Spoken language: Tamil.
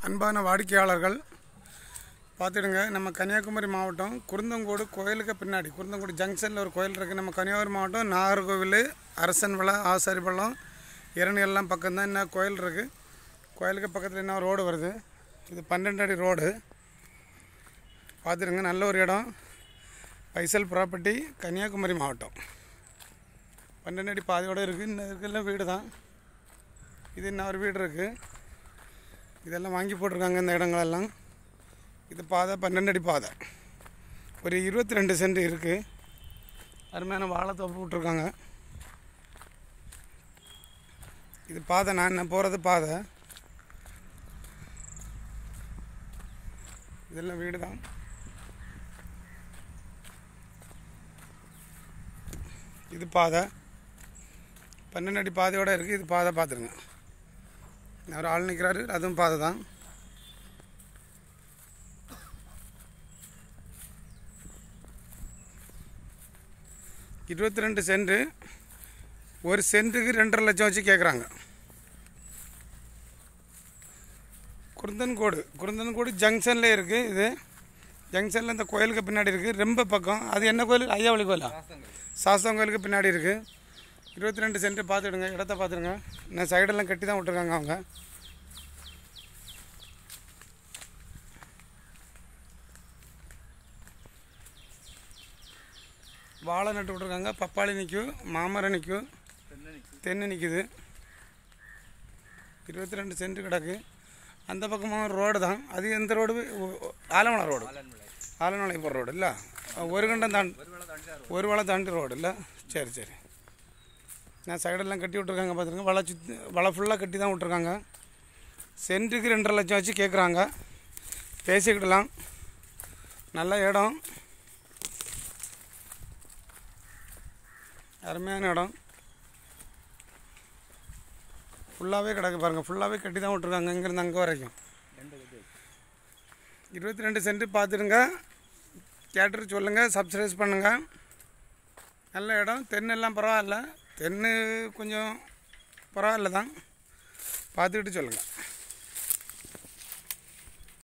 அன்பான வாடிக்கையாளர்கள் பார்த்துடுங்க நம்ம கன்னியாகுமரி மாவட்டம் குருந்தங்கோடு கோயிலுக்கு பின்னாடி குருந்தங்கோடு ஜங்ஷனில் ஒரு கோயில் இருக்குது நம்ம கன்னியாகுமரி மாவட்டம் நாகர்கோவில் அரசன் விளை ஆசாரிப்பள்ளம் இரணி எல்லாம் பக்கம்தான் இன்னும் கோயில் இருக்குது கோயிலுக்கு பக்கத்தில் என்ன ரோடு வருது இது பன்னெண்டு அடி ரோடு பார்த்துடுங்க நல்ல ஒரு இடம் பைசல் ப்ராப்பர்ட்டி கன்னியாகுமரி மாவட்டம் பன்னெண்டு அடி பாதையோடு இருக்குது இன்னும் இருக்குல்ல வீடு தான் இது இன்னும் ஒரு வீடு இருக்குது இதெல்லாம் வாங்கி போட்டிருக்காங்க இந்த இடங்களெல்லாம் இது பாதை பன்னெண்டு அடி பாதை ஒரு இருபத்தி ரெண்டு சென்ட் இருக்குது அருமையான வாழைத்தோப்பு விட்ருக்காங்க இது பாதை நான் நான் போகிறது பாதை இதெல்லாம் வீடு தான் இது பாதை பன்னெண்டு அடி பாதையோடு இருக்குது இது பாதை பார்த்துருங்க ஒரு ஆள் நிற்கிறாரு அதுவும் பாதை தான் இருபத்தி ரெண்டு சென்ட்டு ஒரு சென்ட்டுக்கு ரெண்டரை லட்சம் வச்சு கேட்குறாங்க குருந்தன்கோடு குருந்தன்கோடு ஜங்ஷனில் இருக்குது இது ஜங்ஷனில் இந்த கோயிலுக்கு பின்னாடி இருக்குது ரொம்ப பக்கம் அது என்ன கோயில் ஐயாவளி கோயிலா சாஸ்தம் கோயிலுக்கு பின்னாடி இருக்குது இருபத்தி ரெண்டு சென்ட்டு பார்த்துடுங்க இடத்த பார்த்துடுங்க நான் சைடெல்லாம் கட்டி தான் விட்ருக்காங்க அவங்க வாழை நட்டு விட்ருக்காங்க பப்பாளி நிற்கும் மாமரம் நிற்கும் தென்னை நிற்குது இருபத்தி ரெண்டு சென்ட் கிடக்கு அந்த பக்கமாக ரோடு தான் அது எந்த ரோடு ஆலமலை ரோடு ஆலமலை போகிற ரோடு இல்லை ஒரு கண்டம் தாண்டி ஒரு வளை தாண்டி ரோடு இல்லை சரி சரி நான் சைடெல்லாம் கட்டி விட்ருக்காங்க பார்த்துருங்க வலை சுற்றி வலை ஃபுல்லாக கட்டி தான் விட்ருக்காங்க சென்ட்டுக்கு ரெண்டரை லட்சம் வச்சு கேட்குறாங்க பேசிக்கிடலாம் நல்ல இடம் அருமையான இடம் ஃபுல்லாகவே கிடக்கு பாருங்கள் ஃபுல்லாகவே கட்டி தான் விட்ருக்காங்க இங்கேருந்து அங்கே வரைக்கும் இருபத்தி ரெண்டு சென்ட் பார்த்துடுங்க கேட்டுட்டு சொல்லுங்கள் சப்ஸ்கிரைப் பண்ணுங்கள் நல்ல இடம் தென்னெல்லாம் பரவாயில்ல தென்னு கொஞ்சம் பரவாயில்ல தான் பார்த்துக்கிட்டு சொல்லுங்கள்